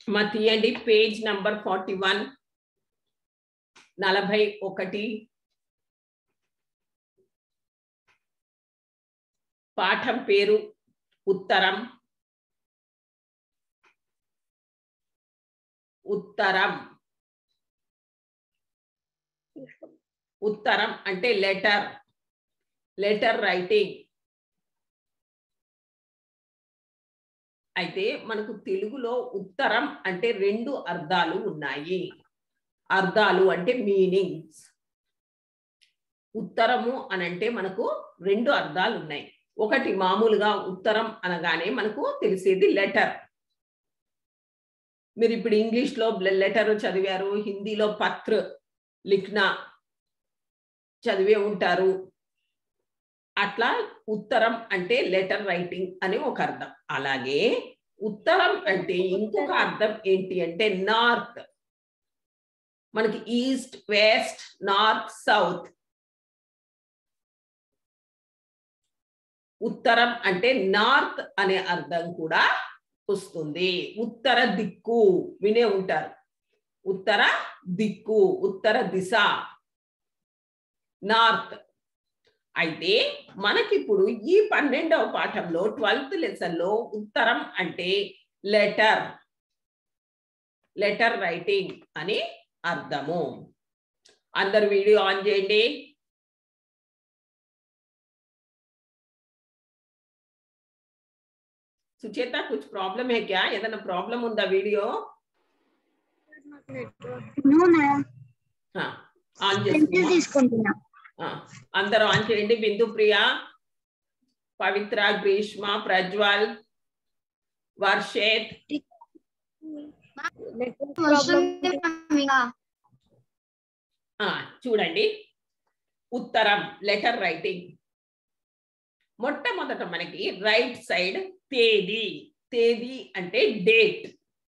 మా తీయండి page number forty one నలభై ఒకటి పాఠం పేరు ఉత్తరం ఉత్తరం ఉత్తరం అంటే లెటర్ లెటర్ రైటింగ్ అయితే మనకు తెలుగులో ఉత్తరం అంటే రెండు అర్థాలు ఉన్నాయి అర్థాలు అంటే మీనింగ్స్ ఉత్తరము అని అంటే మనకు రెండు అర్థాలు ఉన్నాయి ఒకటి మామూలుగా ఉత్తరం అనగానే మనకు తెలిసేది లెటర్ మీరు ఇప్పుడు ఇంగ్లీష్లో లెటర్ చదివారు హిందీలో పత్ర లిఖ్నా చదివే ఉంటారు అట్లా ఉత్తరం అంటే లెటర్ రైటింగ్ అని ఒక అర్థం అలాగే ఉత్తరం అంటే ఇంకొక అర్థం ఏంటి అంటే నార్త్ మనకి ఈస్ట్ వెస్ట్ నార్త్ సౌత్ ఉత్తరం అంటే నార్త్ అనే అర్థం కూడా వస్తుంది ఉత్తర దిక్కు వినే ఉంటారు ఉత్తర దిక్కు ఉత్తర దిశ నార్త్ అయితే మనకిప్పుడు ఈ పన్నెండవ పాఠంలో ట్వెల్త్ లెసన్ లో ఉత్తరం అంటే లెటర్ లెటర్ రైటింగ్ అని అర్థము అందరు వీడియో ఆన్ చేయండి సుచేత కుछ प्रॉब्लम है क्या ఏదైనా ప్రాబ్లం ఉందా video no ma'am on pencil చేసి తీసుకుంటున్నా అందరూ ఆన్ చేయండి బిందు ప్రియ పవిత్ర గ్రీష్మ ప్రజ్వల్ వర్షేత్ ఆ, చూడండి ఉత్తరం లెటర్ రైటింగ్ మొట్టమొదట మనకి రైట్ సైడ్ తేదీ తేదీ అంటే డేట్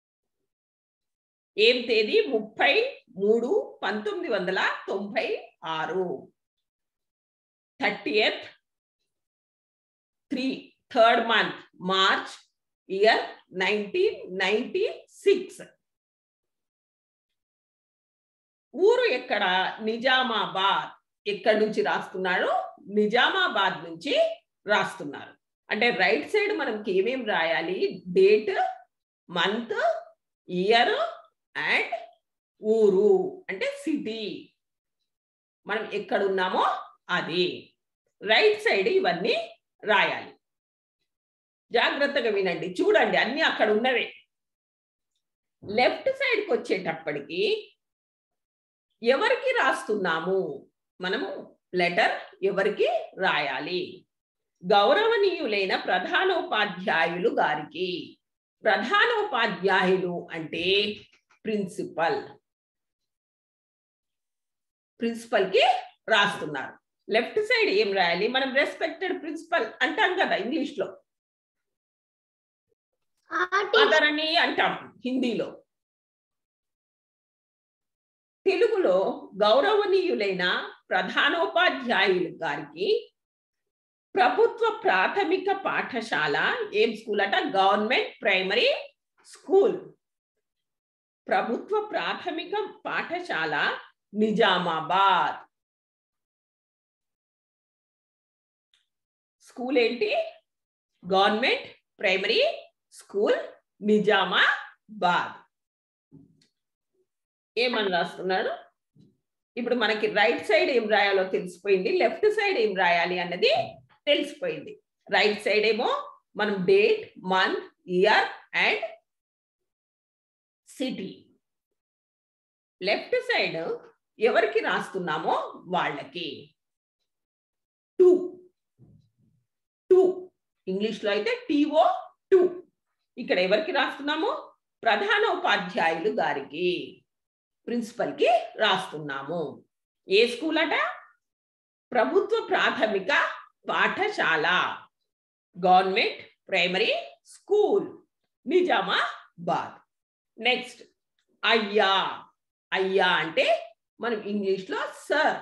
ఏం తేదీ ముప్పై మూడు పంతొమ్మిది వందల తొంభై ఆరు thirtieth three third month March year nineteen ninety six ఊరు ఎక్కడ నిజామాబాద్ ఎక్కడి నుంచి రాస్తున్నాడు నిజామాబాద్ నుంచి రాస్తున్నారు అంటే రైట్ సైడ్ మనకి ఏమేం రాయాలి డేట్ మంత్ ఇయర్ అండ్ ఊరు అంటే సిటీ మనం ఎక్కడ ఉన్నామో అది రైట్ సైడ్ ఇవన్నీ రాయాలి జాగ్రత్తగా వినండి చూడండి అన్ని అక్కడ ఉన్నవే లెఫ్ట్ సైడ్కి వచ్చేటప్పటికి ఎవరికి రాస్తున్నాము మనము లెటర్ ఎవరికి రాయాలి గౌరవనీయులైన ప్రధానోపాధ్యాయులు గారికి ప్రధానోపాధ్యాయులు అంటే ప్రిన్సిపల్ ప్రిన్సిపల్ కి రాస్తున్నారు లెఫ్ట్ సైడ్ ఏం రాయాలి మనం రెస్పెక్టెడ్ ప్రిన్సిపల్ అంటాం కదా ఇంగ్లీష్ లో ఆదరణి అంటాం హిందీలో తెలుగులో గౌరవనీయులైన ప్రధానోపాధ్యాయులు గారికి ప్రభుత్వ ప్రాథమిక పాఠశాల ఏం స్కూల్ అట గవర్నమెంట్ ప్రైమరీ స్కూల్ ప్రభుత్వ ప్రాథమిక పాఠశాల నిజామాబాద్ స్కూల్ ఏంటి గవర్నమెంట్ ప్రైమరీ స్కూల్ నిజామాబాద్ ఏమని రాస్తున్నాడు ఇప్పుడు మనకి రైట్ సైడ్ ఏం రాయాలో తెలిసిపోయింది లెఫ్ట్ సైడ్ ఏం రాయాలి అన్నది తెలిసిపోయింది రైట్ సైడ్ ఏమో మనం date month year and city left side ఎవరికి రాస్తున్నామో వాళ్ళకి టూ టూ ఇంగ్లీష్లో అయితే టీఓ టూ ఇక్కడ ఎవరికి రాస్తున్నాము ప్రధానోపాధ్యాయులు గారికి ప్రిన్సిపల్ కి రాస్తున్నాము ఏ స్కూల్ అట ప్రభుత్వ ప్రాథమిక పాఠశాల government primary school Nizamabad next అయ్యా అయ్యా అంటే మనం ఇంగ్లీష్ లో సర్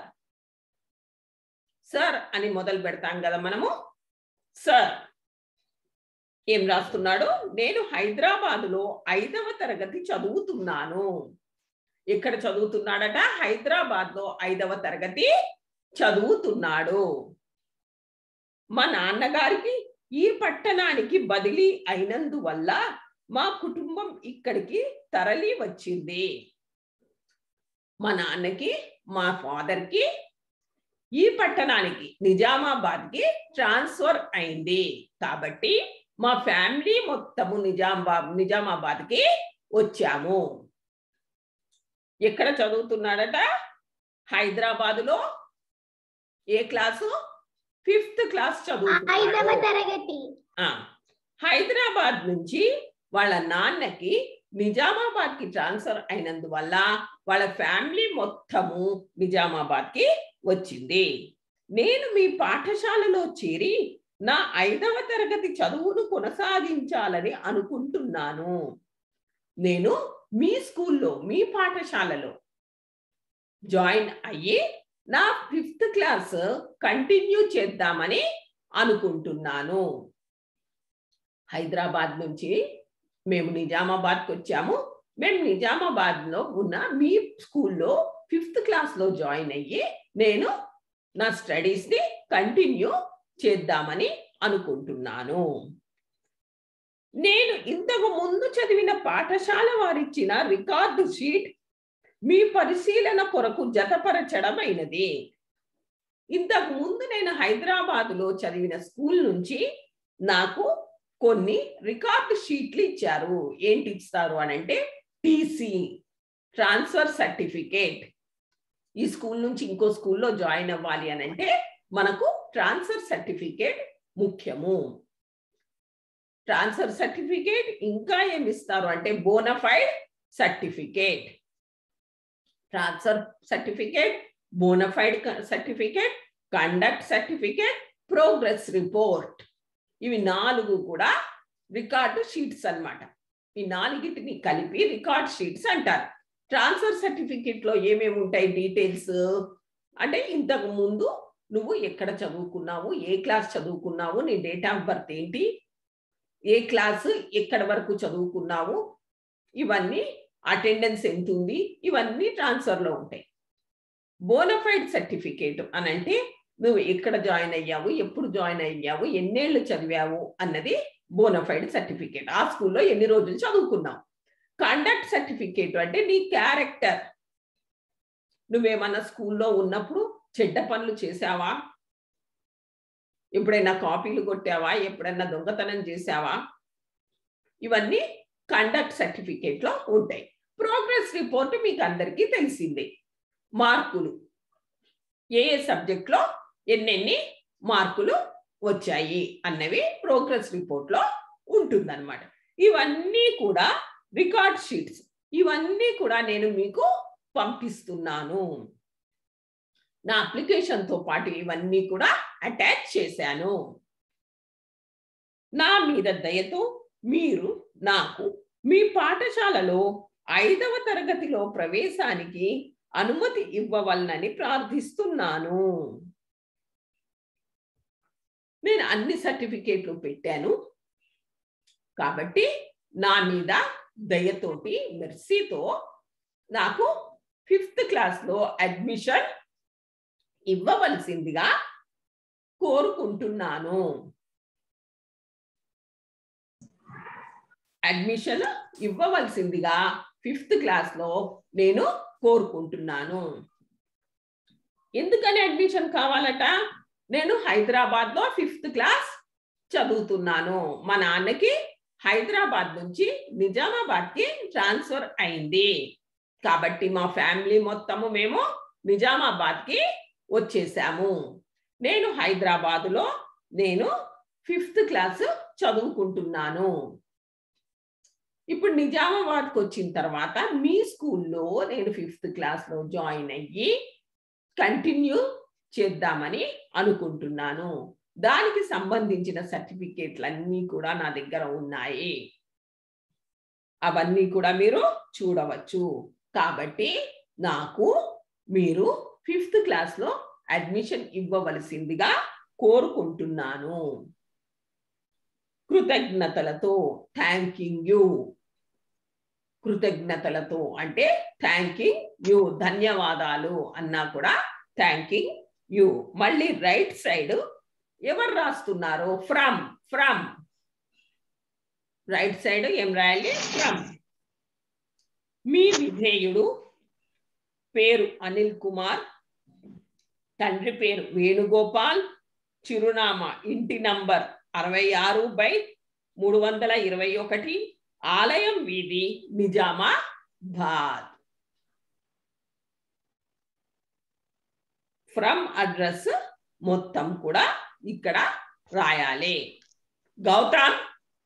సర్ అని మొదలు పెడతాం కదా మనము సర్ ఏం రాస్తున్నాడు నేను హైదరాబాదులో ఐదవ తరగతి చదువుతున్నాను ఎక్కడ చదువుతున్నాడట హైదరాబాద్ లో ఐదవ తరగతి చదువుతున్నాడు మా నాన్నగారికి ఈ పట్టణానికి బదిలీ అయినందువల్ల మా కుటుంబం ఇక్కడికి తరలి వచ్చింది మా నాన్నకి మా ఫాదర్కి ఈ పట్టణానికి నిజామాబాద్కి ట్రాన్స్ఫర్ అయింది కాబట్టి మా ఫ్యామిలీ మొత్తము నిజామాబాద్ నిజామాబాద్కి వచ్చాము ఎక్కడ చదువుతున్నాడట హైదరాబాదులో ఏ క్లాసు ఫిఫ్త్ క్లాస్ ఐదవ చదువుతున్నాడు తరగతి ఆ, హైదరాబాద్ నుంచి వాళ్ళ నాన్నకి నిజామాబాద్ కి ట్రాన్స్ఫర్ అయినందువల్ల వాళ్ళ ఫ్యామిలీ మొత్తము నిజామాబాద్ కి వచ్చింది నేను మీ పాఠశాలలో చేరి నా ఐదవ తరగతి చదువును కొనసాగించాలని అనుకుంటున్నాను నేను మీ స్కూల్లో మీ పాఠశాలలో జాయిన్ అయ్యి నా ఫిఫ్త్ క్లాస్ కంటిన్యూ చేద్దామని అనుకుంటున్నాను హైదరాబాద్ నుంచి మేము నిజామాబాద్కి వచ్చాము మేము నిజామాబాద్ లో ఉన్న మీ స్కూల్లో ఫిఫ్త్ క్లాస్ లో జాయిన్ అయ్యి నేను నా స్టడీస్ ని కంటిన్యూ చేద్దామని అనుకుంటున్నాను నేను ఇంతకు ముందు చదివిన పాఠశాల వారిచ్చిన రికార్డు షీట్ మీ పరిశీలన కొరకు జతపరచడమైనది ఇంతకు ముందు నేను హైదరాబాదులో చదివిన స్కూల్ నుంచి నాకు కొన్ని రికార్డు షీట్లు ఇచ్చారు ఏంటి ఇస్తారు అని అంటే టీసీ ట్రాన్స్ఫర్ సర్టిఫికేట్ ఈ స్కూల్ నుంచి ఇంకో స్కూల్లో జాయిన్ అవ్వాలి అని అంటే మనకు ట్రాన్స్ఫర్ సర్టిఫికేట్ ముఖ్యము ట్రాన్స్ఫర్ సర్టిఫికేట్ ఇంకా ఏమి ఇస్తారు అంటే bonafide certificate transfer certificate bonafide certificate conduct certificate progress report ఇవి నాలుగు కూడా రికార్డు షీట్స్ అన్నమాట ఈ నాలుగిటిని కలిపి రికార్డ్ షీట్స్ అంటారు ట్రాన్స్ఫర్ సర్టిఫికేట్ లో ఏమేమి ఉంటాయి డీటెయిల్స్ అంటే ఇంతకు ముందు నువ్వు ఎక్కడ చదువుకున్నావు ఏ క్లాస్ చదువుకున్నావు నీ డేట్ ఆఫ్ బర్త్ ఏంటి ఏ క్లాస్ ఎక్కడ వరకు చదువుకున్నావు ఇవన్నీ అటెండెన్స్ ఎంత ఉంది ఇవన్నీ ట్రాన్స్ఫర్ లో ఉంటాయి బోనఫైడ్ సర్టిఫికేట్ అని అంటే నువ్వు ఎక్కడ జాయిన్ అయ్యావు ఎప్పుడు జాయిన్ అయ్యావు ఎన్నేళ్ళు చదివావు అన్నది బోనఫైడ్ సర్టిఫికేట్ ఆ స్కూల్లో ఎన్ని రోజులు చదువుకున్నావు కండక్ట్ సర్టిఫికేట్ అంటే నీ క్యారెక్టర్ నువ్వేమన్నా స్కూల్లో ఉన్నప్పుడు చెడ్డ పనులు చేసావా ఎప్పుడైనా కాపీలు కొట్టావా ఎప్పుడైనా దొంగతనం చేసావా ఇవన్నీ కండక్ట్ సర్టిఫికేట్ లో ఉంటాయి ప్రోగ్రెస్ రిపోర్ట్ మీకు అందరికీ తెలిసిందే మార్కులు ఏ ఏ సబ్జెక్ట్ లో ఎన్నెన్ని మార్కులు వచ్చాయి అన్నవి ప్రోగ్రెస్ రిపోర్ట్ లో ఉంటుందన్నమాట ఇవన్నీ కూడా రికార్డ్ షీట్స్ ఇవన్నీ కూడా నేను మీకు పంపిస్తున్నాను నా అప్లికేషన్ తో పాటు ఇవన్నీ కూడా అటాచ్ చేశాను నా మీద దయతో మీరు నాకు మీ పాఠశాలలో ఐదవ తరగతిలో ప్రవేశానికి అనుమతి ఇవ్వవలనని ప్రార్థిస్తున్నాను నేను అన్ని సర్టిఫికేట్లు పెట్టాను కాబట్టి నా మీద దయతోటి మెర్సీతో నాకు ఫిఫ్త్ క్లాస్ లో అడ్మిషన్ ఇవ్వవలసిందిగా కోరుకుంటున్నాను అడ్మిషన్ ఇవ్వవలసిందిగా ఫిఫ్త్ క్లాస్ లో నేను కోరుకుంటున్నాను ఎందుకని అడ్మిషన్ కావాలట నేను హైదరాబాద్ లో ఫిఫ్త్ క్లాస్ చదువుతున్నాను మా నాన్నకి హైదరాబాద్ నుంచి నిజామాబాద్ కి ట్రాన్స్ఫర్ అయింది కాబట్టి మా ఫ్యామిలీ మొత్తము మేము నిజామాబాద్ కి వచ్చేసాము నేను హైదరాబాదులో నేను ఫిఫ్త్ క్లాస్ చదువుకుంటున్నాను ఇప్పుడు నిజామాబాద్కి వచ్చిన తర్వాత మీ స్కూల్లో నేను ఫిఫ్త్ క్లాస్లో జాయిన్ అయ్యి కంటిన్యూ చేద్దామని అనుకుంటున్నాను దానికి సంబంధించిన సర్టిఫికేట్లన్నీ కూడా నా దగ్గర ఉన్నాయి అవన్నీ కూడా మీరు చూడవచ్చు కాబట్టి నాకు మీరు ఫిఫ్త్ క్లాస్లో అడ్మిషన్ ఇవ్వవలసిందిగా కోరుకుంటున్నాను కృతజ్ఞతలతో థ్యాంకింగ్ యూ కృతజ్ఞతలతో అంటే థ్యాంకింగ్ యూ ధన్యవాదాలు అన్నా కూడా థ్యాంకింగ్ యూ మళ్ళీ రైట్ సైడ్ ఎవరు రాస్తున్నారు ఫ్రమ్ ఫ్రమ్ రైట్ సైడ్ ఏం రాయాలి ఫ్రమ్ మీ విధేయుడు పేరు అనిల్ కుమార్ తండ్రి పేరు వేణుగోపాల్ చిరునామా ఇంటి నంబర్ అరవై ఆరు బై మూడు వందల ఇరవై ఒకటి ఆలయం వీధి నిజామాబాద్ ఫ్రమ్ అడ్రస్ మొత్తం కూడా ఇక్కడ రాయాలి గౌతమ్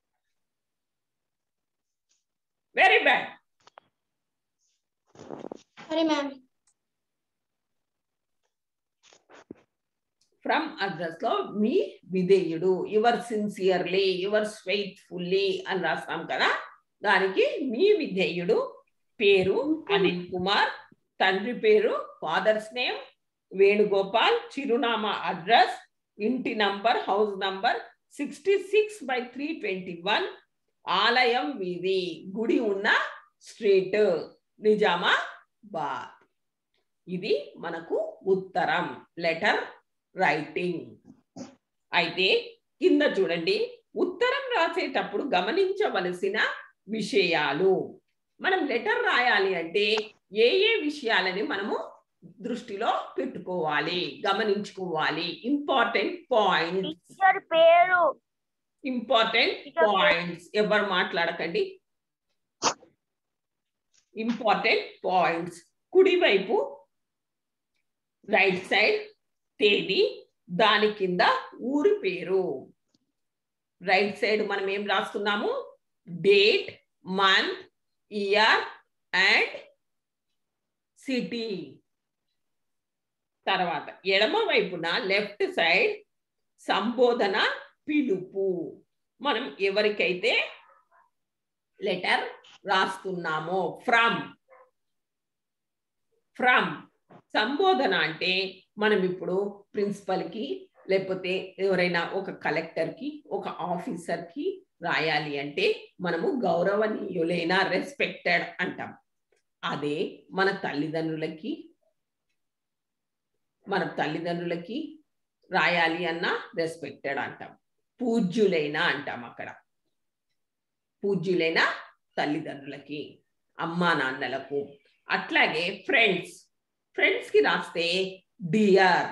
వెరీ బ్యాడ్ సరే మ్యామ్ ఫ్రమ్ అడ్రస్ లో మీ విధేయుడు యువర్ సిన్సియర్లీ యువర్ ఫెయిత్ఫుల్లీ అని రాస్తాం కదా దానికి మీ విధేయుడు పేరు అనిల్ కుమార్ తండ్రి పేరు ఫాదర్స్ నేమ్ వేణుగోపాల్ చిరునామా అడ్రస్ ఇంటి number house number sixty six by three twenty one ఆలయం వీధి గుడి ఉన్న స్ట్రీట్ నిజామాబాద్ ఇది మనకు ఉత్తరం లెటర్ రైటింగ్ అయితే కింద చూడండి ఉత్తరం రాసేటప్పుడు గమనించవలసిన విషయాలు మనం లెటర్ రాయాలి అంటే ఏ ఏ విషయాలని మనము దృష్టిలో పెట్టుకోవాలి గమనించుకోవాలి ఇంపార్టెంట్ పాయింట్స్ టీచర్ పేరు ఇంపార్టెంట్ పాయింట్స్ ఎవరు మాట్లాడకండి ఇంపార్టెంట్ పాయింట్స్ కుడివైపు రైట్ సైడ్ తేదీ దాని కింద ఊరి పేరు రైట్ సైడ్ మనం ఏం రాస్తున్నాము date month year and city తర్వాత ఎడమ వైపున లెఫ్ట్ సైడ్ సంబోధన పిలుపు మనం ఎవరికైతే లెటర్ రాస్తున్నామో ఫ్రమ్ ఫ్రమ్ సంబోధన అంటే మనం ఇప్పుడు ప్రిన్సిపల్ కి లేకపోతే ఎవరైనా ఒక కలెక్టర్ కి ఒక ఆఫీసర్ కి రాయాలి అంటే మనము గౌరవనీయులైన రెస్పెక్టెడ్ అంటాం అదే మన తల్లిదండ్రులకి మన తల్లిదండ్రులకి రాయాలి అన్న రెస్పెక్టెడ్ అంటాం పూజ్యులైన అంటాం అక్కడ పూజ్యులైన తల్లిదండ్రులకి అమ్మా నాన్నలకు అట్లాగే ఫ్రెండ్స్ ఫ్రెండ్స్ కి రాస్తే డియర్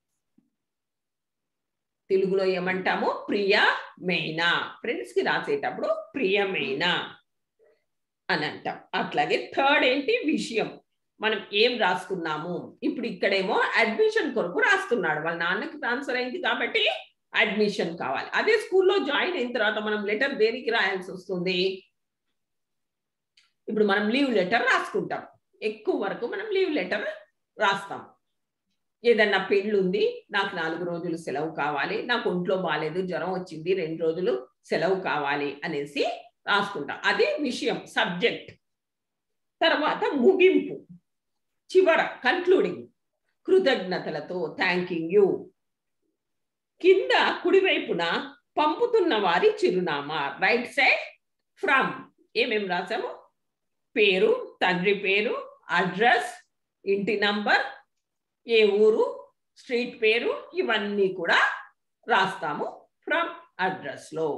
తెలుగులో ఏమంటాము ప్రియమైన ఫ్రెండ్స్ కి రాసేటప్పుడు ప్రియమైన అని అంటాం అట్లాగే థర్డ్ ఏంటి విషయం మనం ఏం రాసుకున్నాము ఇప్పుడు ఇక్కడేమో అడ్మిషన్ కొరకు రాస్తున్నాడు వాళ్ళ నాన్నకి ట్రాన్స్ఫర్ అయింది కాబట్టి అడ్మిషన్ కావాలి అదే స్కూల్లో జాయిన్ అయిన తర్వాత మనం లెటర్ దేనికి రాయాల్సి వస్తుంది ఇప్పుడు మనం లీవ్ లెటర్ రాసుకుంటాం ఎక్కువ వరకు మనం లీవ్ లెటర్ రాస్తాం ఏదన్నా పెళ్ళి ఉంది నాకు నాలుగు రోజులు సెలవు కావాలి నాకు ఒంట్లో బాగాలేదు జ్వరం వచ్చింది రెండు రోజులు సెలవు కావాలి అనేసి రాసుకుంటాం అది విషయం సబ్జెక్ట్ తర్వాత ముగింపు చివర కన్క్లూడింగ్ కృతజ్ఞతలతో థ్యాంకింగ్ యూ కింద కుడివైపున పంపుతున్న వారి చిరునామా రైట్ సైడ్ ఫ్రమ్ ఏమేం రాసాము పేరు తండ్రి పేరు అడ్రస్ ఇంటి నంబర్ ఏ ఊరు స్ట్రీట్ పేరు ఇవన్నీ కూడా రాస్తాము ఫ్రమ్ అడ్రస్ లో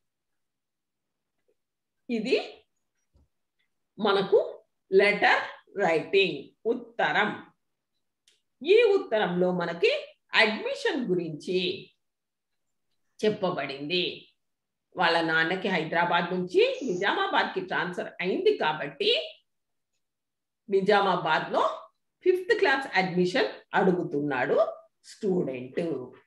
ఇది మనకు లెటర్ రైటింగ్ ఉత్తరం ఈ ఉత్తరంలో మనకి అడ్మిషన్ గురించి చెప్పబడింది వాళ్ళ నాన్నకి హైదరాబాద్ నుంచి నిజామాబాద్ కి ట్రాన్స్ఫర్ అయింది కాబట్టి నిజామాబాద్ లో ఫిఫ్త్ క్లాస్ అడ్మిషన్ అడుగుతున్నాడు స్టూడెంట్